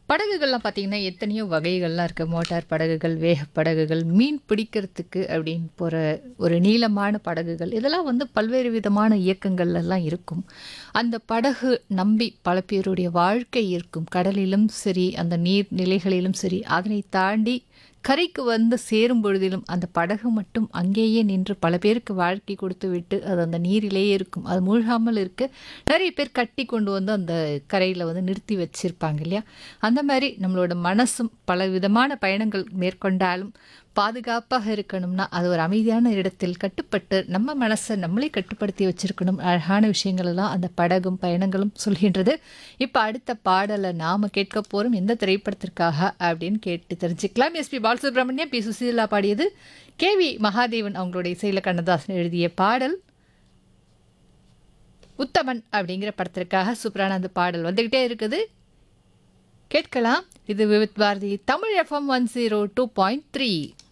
படகுகள்லாம் பார்த்தீங்கன்னா எத்தனையோ வகைகள்லாம் இருக்குது மோட்டார் படகுகள் வேக படகுகள் மீன் பிடிக்கிறதுக்கு அப்படின்னு போகிற ஒரு நீளமான படகுகள் இதெல்லாம் வந்து பல்வேறு விதமான இயக்கங்கள்ல எல்லாம் இருக்கும் அந்த படகு நம்பி பல பேருடைய வாழ்க்கை இருக்கும் கடலிலும் சரி அந்த நீர் நிலைகளிலும் சரி அதனை தாண்டி கரைக்கு வந்து சேரும் பொழுதிலும் அந்த படகு மட்டும் அங்கேயே நின்று பல பேருக்கு வாழ்க்கை கொடுத்து விட்டு அது அந்த நீரிலேயே இருக்கும் அது மூழ்காமல் இருக்க நிறைய பேர் கட்டி கொண்டு வந்து அந்த கரையில் வந்து நிறுத்தி வச்சிருப்பாங்க இல்லையா அந்த மாதிரி நம்மளோட மனசும் பல விதமான பயணங்கள் மேற்கொண்டாலும் பாதுகாப்பாக இருக்கணும்னா அது ஒரு அமைதியான இடத்தில் கட்டுப்பட்டு நம்ம மனசை நம்மளே கட்டுப்படுத்தி வச்சிருக்கணும் அழகான விஷயங்கள் எல்லாம் அந்த படகும் பயணங்களும் சொல்கின்றது இப்போ அடுத்த பாடலை நாம கேட்க போறோம் எந்த திரைப்படத்திற்காக அப்படின்னு கேட்டு தெரிஞ்சுக்கலாம் எஸ்பி பாலசுப்ரமணியம் பி சுசீலா பாடியது கே வி மகாதேவன் அவங்களுடைய இசையில கண்ணதாசன் எழுதிய பாடல் உத்தமன் அப்படிங்கிற படத்திற்காக சூப்பரான அந்த பாடல் வந்துக்கிட்டே இருக்குது கேட்கலாம் இது Vividh Bharati Tamil FM one zero two point three